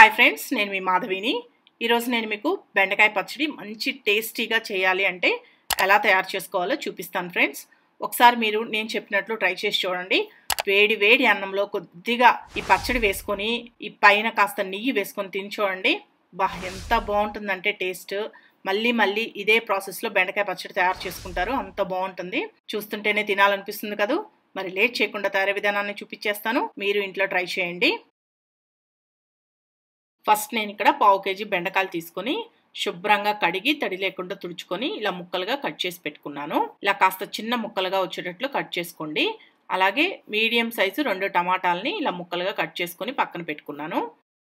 hi friends నేను మీ మాధవిని ఈరోజు నేను మీకు బెండకాయ పచ్చడి మంచి టేస్టీగా చేయాలి అంటే ఎలా తయారు చేసుకోవాలో చూపిస్తాను ఫ్రెండ్స్ ఒకసారి మీరు నేను చెప్పినట్లు ట్రై చేసి చూడండి వేడి వేడి అన్నంలో కొద్దిగా ఈ పచ్చడి వేసుకొని ఈ పైన కాస్త నెయ్యి వేసుకొని తిని చూడండి బా ఎంత బాగుంటుందంటే టేస్ట్ మళ్ళీ మళ్ళీ ఇదే ప్రాసెస్లో బెండకాయ పచ్చడి తయారు చేసుకుంటారు అంత బాగుంటుంది చూస్తుంటేనే తినాలనిపిస్తుంది కదా మరి లేట్ చేయకుండా తయారీ విధానాన్ని చూపించేస్తాను మీరు ఇంట్లో ట్రై చేయండి ఫస్ట్ నేను ఇక్కడ పావు కేజీ బెండకాయలు తీసుకొని శుభ్రంగా కడిగి తడి లేకుండా తుడుచుకొని ఇలా ముక్కలుగా కట్ చేసి పెట్టుకున్నాను ఇలా కాస్త చిన్న ముక్కలుగా వచ్చేటట్లు కట్ చేసుకోండి అలాగే మీడియం సైజు రెండు టమాటాలని ఇలా ముక్కలుగా కట్ చేసుకొని పక్కన పెట్టుకున్నాను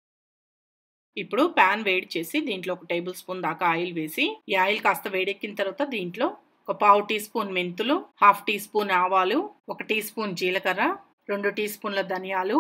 ఇప్పుడు ప్యాన్ వేడి చేసి దీంట్లో ఒక టేబుల్ స్పూన్ దాకా ఆయిల్ వేసి ఈ ఆయిల్ కాస్త వేడెక్కిన తర్వాత దీంట్లో ఒక పావు టీ స్పూన్ మెంతులు హాఫ్ టీ స్పూన్ ఆవాలు ఒక టీ స్పూన్ జీలకర్ర రెండు టీ స్పూన్ల ధనియాలు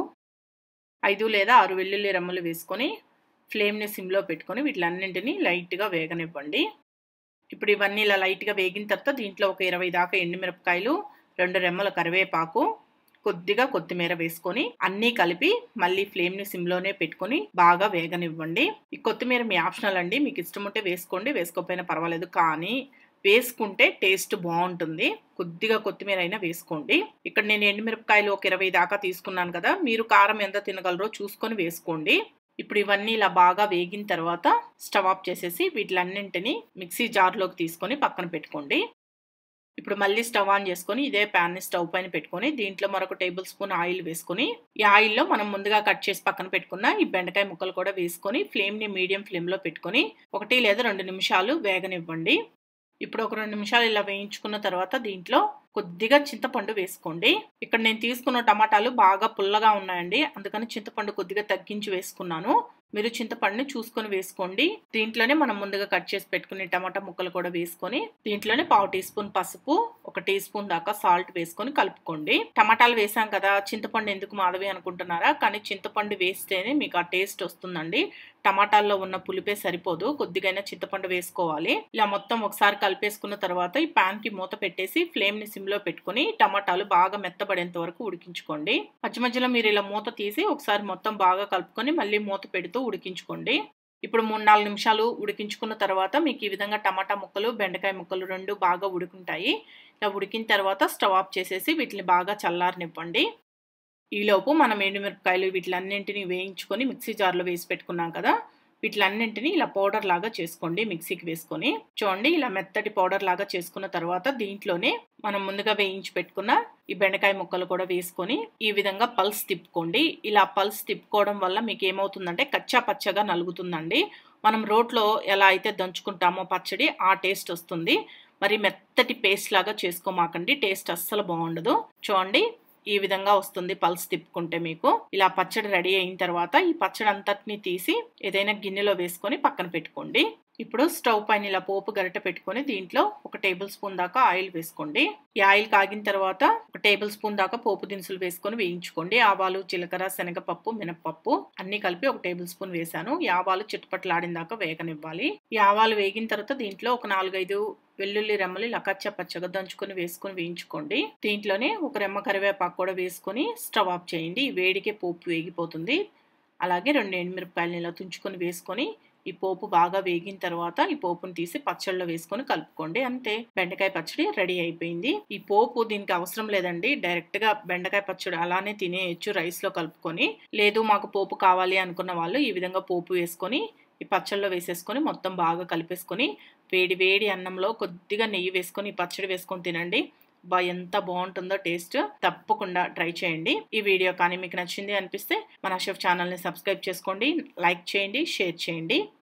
ఐదు లేదా ఆరు వెల్లుల్లి రెమ్మలు వేసుకొని ఫ్లేమ్ని సిమ్లో పెట్టుకొని వీటిలన్నింటినీ లైట్గా వేగనివ్వండి ఇప్పుడు ఇవన్నీ ఇలా లైట్గా వేగిన తర్వాత దీంట్లో ఒక ఇరవై దాకా ఎండుమిరపకాయలు రెండు రెమ్మల కరివేపాకు కొద్దిగా కొత్తిమీర వేసుకొని అన్నీ కలిపి మళ్ళీ ఫ్లేమ్ని సిమ్లోనే పెట్టుకొని బాగా వేగనివ్వండి ఈ కొత్తిమీర మీ ఆప్షనల్ అండి మీకు ఇష్టం ఉంటే వేసుకోండి వేసుకోకపోయినా పర్వాలేదు కానీ వేసుకుంటే టేస్ట్ బాగుంటుంది కొద్దిగా కొత్తిమీర అయినా వేసుకోండి ఇక్కడ నేను ఎండుమిరపకాయలు ఒక ఇరవై దాకా తీసుకున్నాను కదా మీరు కారం ఎంత తినగలరో చూసుకొని వేసుకోండి ఇప్పుడు ఇవన్నీ ఇలా బాగా వేగిన తర్వాత స్టవ్ ఆఫ్ చేసేసి వీటిలన్నింటినీ మిక్సీ జార్లోకి తీసుకొని పక్కన పెట్టుకోండి ఇప్పుడు మళ్ళీ స్టవ్ ఆన్ చేసుకొని ఇదే ప్యాన్ని స్టవ్ పైన పెట్టుకొని దీంట్లో మరొక టేబుల్ స్పూన్ ఆయిల్ వేసుకొని ఈ ఆయిల్లో మనం ముందుగా కట్ చేసి పక్కన పెట్టుకున్న ఈ బెండకాయ ముక్కలు కూడా వేసుకొని ఫ్లేమ్ని మీడియం ఫ్లేమ్లో పెట్టుకొని ఒకటి లేదా రెండు నిమిషాలు వేగనివ్వండి ఇప్పుడు ఒక రెండు నిమిషాలు ఇలా వేయించుకున్న తర్వాత దీంట్లో కొద్దిగా చింతపండు వేసుకోండి ఇక్కడ నేను తీసుకున్న టమాటాలు బాగా పుల్లగా ఉన్నాయండి అందుకని చింతపండు కొద్దిగా తగ్గించి వేసుకున్నాను మీరు చింతపండుని చూసుకొని వేసుకోండి దీంట్లోనే మనం ముందుగా కట్ చేసి పెట్టుకునే టమాటా ముక్కలు కూడా వేసుకొని దీంట్లోనే పావు టీ స్పూన్ పసుపు ఒక టీ స్పూన్ దాకా సాల్ట్ వేసుకొని కలుపుకోండి టమాటాలు వేసాం కదా చింతపండు ఎందుకు మాధవి అనుకుంటున్నారా కానీ చింతపండు వేస్తేనే మీకు ఆ టేస్ట్ వస్తుందండి టమాటాల్లో ఉన్న పులిపే సరిపోదు కొద్దిగైనా చింతపండు వేసుకోవాలి ఇలా మొత్తం ఒకసారి కలిపేసుకున్న తర్వాత ఈ ప్యాన్ కి మూత పెట్టేసి ఫ్లేమ్ ని సిమ్ లో పెట్టుకుని టమాటాలు బాగా మెత్తబడేంత వరకు ఉడికించుకోండి మధ్య మధ్యలో మీరు ఇలా మూత తీసి ఒకసారి మొత్తం బాగా కలుపుకొని మళ్ళీ మూత పెడుతూ ఉడికించుకోండి ఇప్పుడు మూడు నాలుగు నిమిషాలు ఉడికించుకున్న తర్వాత మీకు ఈ విధంగా టమాటా ముక్కలు బెండకాయ ముక్కలు రెండు బాగా ఉడుకుంటాయి ఇలా ఉడికిన తర్వాత స్టవ్ ఆఫ్ చేసేసి వీటిని బాగా చల్లారనివ్వండి ఈలోపు మనం ఎండుమిరపకాయలు వీటిలన్నింటినీ వేయించుకొని మిక్సీ జార్లో వేసి పెట్టుకున్నాం కదా వీటిలన్నింటినీ ఇలా పౌడర్ లాగా చేసుకోండి మిక్సీకి వేసుకొని చూడండి ఇలా మెత్తటి పౌడర్ లాగా చేసుకున్న తర్వాత దీంట్లోనే మనం ముందుగా వేయించి పెట్టుకున్న ఈ బెండకాయ ముక్కలు కూడా వేసుకొని ఈ విధంగా పల్స్ తిప్పుకోండి ఇలా పల్స్ తిప్పుకోవడం వల్ల మీకు ఏమవుతుందంటే కచ్చా పచ్చగా నలుగుతుందండి మనం రోట్లో ఎలా అయితే దంచుకుంటామో పచ్చడి ఆ టేస్ట్ వస్తుంది మరి మెత్తటి పేస్ట్ లాగా చేసుకోమాకండి టేస్ట్ అస్సలు బాగుండదు చూడండి ఈ విధంగా వస్తుంది పల్స్ తిప్పుకుంటే మీకు ఇలా పచ్చడి రెడీ అయిన తర్వాత ఈ పచ్చడి అంతటిని తీసి ఏదైనా గిన్నెలో వేసుకొని పక్కన పెట్టుకోండి ఇప్పుడు స్టవ్ పైన ఇలా పోపు గరిట పెట్టుకొని దీంట్లో ఒక టేబుల్ స్పూన్ దాకా ఆయిల్ వేసుకోండి ఈ ఆయిల్ కాగిన తర్వాత ఒక టేబుల్ స్పూన్ దాకా పోపు దినుసులు వేసుకొని వేయించుకోండి ఆవాలు జీలకర్ర శనగపప్పు మినపప్పు అన్ని కలిపి ఒక టేబుల్ స్పూన్ వేసాను ఈ ఆవాలు చిట్టుపట్లాడిన దాకా వేగనివ్వాలి ఈ ఆవాలు వేగిన తర్వాత దీంట్లో ఒక నాలుగైదు వెల్లుల్లి రెమ్మలు ఇలా కచ్చ పచ్చగా దంచుకొని వేసుకొని వేయించుకోండి దీంట్లోనే ఒక రెమ్మ కరివేపాకు కూడా వేసుకొని స్టవ్ ఆఫ్ చేయండి వేడికే పోపు వేగిపోతుంది అలాగే రెండు ఎండుమిరపకాయలు ఇలా తుంచుకొని వేసుకొని ఈ పోపు బాగా వేగిన తర్వాత ఈ పోపుని తీసి పచ్చళ్ళలో వేసుకొని కలుపుకోండి అంతే బెండకాయ పచ్చడి రెడీ అయిపోయింది ఈ పోపు దీనికి అవసరం లేదండి డైరెక్ట్ గా బెండకాయ పచ్చడి అలానే తినేయచ్చు రైస్ లో కలుపుకొని లేదు మాకు పోపు కావాలి అనుకున్న వాళ్ళు ఈ విధంగా పోపు వేసుకొని ఈ పచ్చళ్ళలో వేసేసుకొని మొత్తం బాగా కలిపేసుకొని వేడి వేడి అన్నంలో కొద్దిగా నెయ్యి వేసుకొని పచ్చడి వేసుకొని తినండి బా ఎంత బాగుంటుందో టేస్ట్ తప్పకుండా ట్రై చేయండి ఈ వీడియో కానీ మీకు నచ్చింది అనిపిస్తే మన షెఫ్ ఛానల్ని సబ్స్క్రైబ్ చేసుకోండి లైక్ చేయండి షేర్ చేయండి